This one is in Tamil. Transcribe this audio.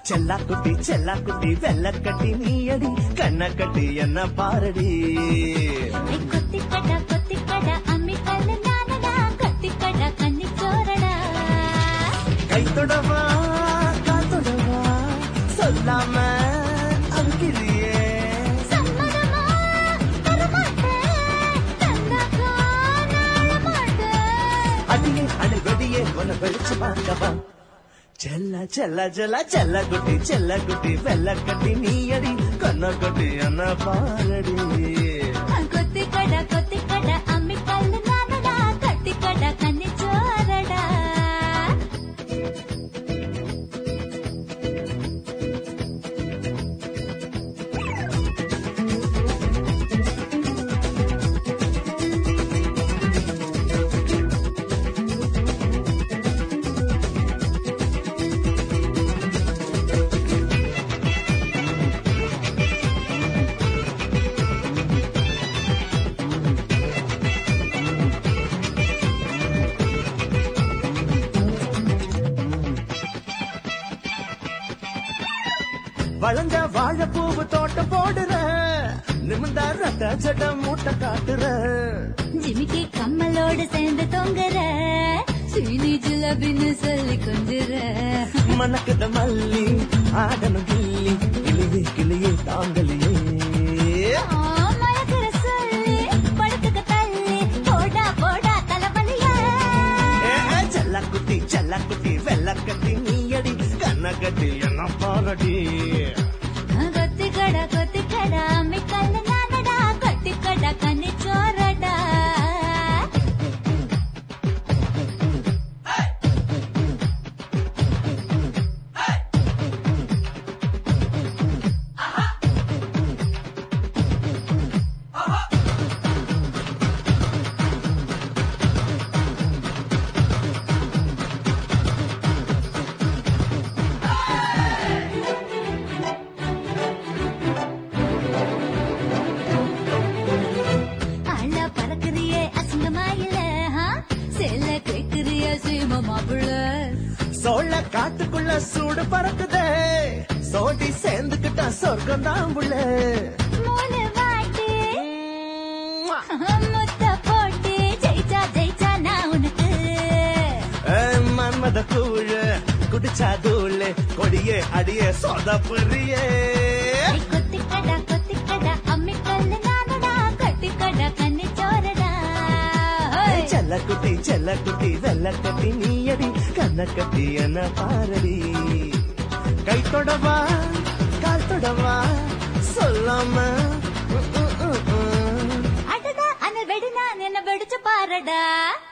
செல்லா குட்டி செல்லா குட்டி வெள்ள கட்டி நீ அடி கண்ண கட்டி என்ன பாரடி ஐ கொத்திக்கடா கொத்திக்கடா அம்மி கல்லு நானடா கொத்திக்கடா கன்னி சோரடா கை தொடவா காத்தொடவா சொல்லாம அழுகிறியே சம்மதமா தரமாட்டேன் தந்தாக்கா நாள மாட்டேன் அடியே அணு வெடியே உன வெளிச்சு பார்க்கவா செல்ல செல்ல செல்ல செல்ல குட்டி செல்ல குட்டி வெள்ள கட்டி நீ அடி கண்ண கட்டி என்ன பாரடி கொத்திக்கடா கொத்திக்கடா அம்மி கல்லு நானடா கொத்திக்கடா கன்னி சோரடா வளர்ந்த வாழைப்பூவு தோட்டம் போடுற நிமிந்தா ரத்த ஜட மூட்டை காட்டுற ஜிமிக்கி கம்மலோடு சேர்ந்து தொங்குற சீனி ஜிலபின்னு சொல்லி கொஞ்சுற மணக்குத மல்லி ஆடணும் கிள்ளி கிளியே கிளியே தாங்கலியே ஆ, மயக்குற சொல்லி படுத்துக்க தள்ளி போடா போடா தலைவலியே ஏ, ஏ, செல்ல குட்டி செல்ல குட்டி வெள்ள கட்டி நீ அடி கண்ண கட்டி என்ன பாரடி கொத்திக்கடா கொத்திக்கடா அம்மி கல்லு நானடா கொத்திக்கடா கன்னி சோரடா அண்ணா பறக்குறியே அசிங்கமா இல்ல ஆ? செல்ல கேக்குறிய சீம மாப்பிள்ள சோழ காட்டுக்குள்ள சூடு பறக்குதே சோடி சேர்ந்துக்கிட்டா சொர்க்கம் தான் புள்ள மூணு வாட்டி முத்த போட்டு ஜெயிச்சா ஜெயிச்சா நான் உனக்கு ஏ, மன்மத கூழ குடிச்சா தூள் கொடியே அடியே சொதப்புறியே ஐ, கொத்திக்கடா கொத்திக்கடா அம்மி கல்லு நானடா கொத்திக்கடா கன்னி சோரடா ஓய். செல்ல குட்டி செல்ல குட்டி வெள்ள கட்டி நீ அடி கண்ண கட்டி என்ன பாரடி கை தொடவா கால் தொடவா சொல்லாம உம், உம், உம், உம். அடடா அனல் வெடி நான் என்ன வெடிச்சு பாருடா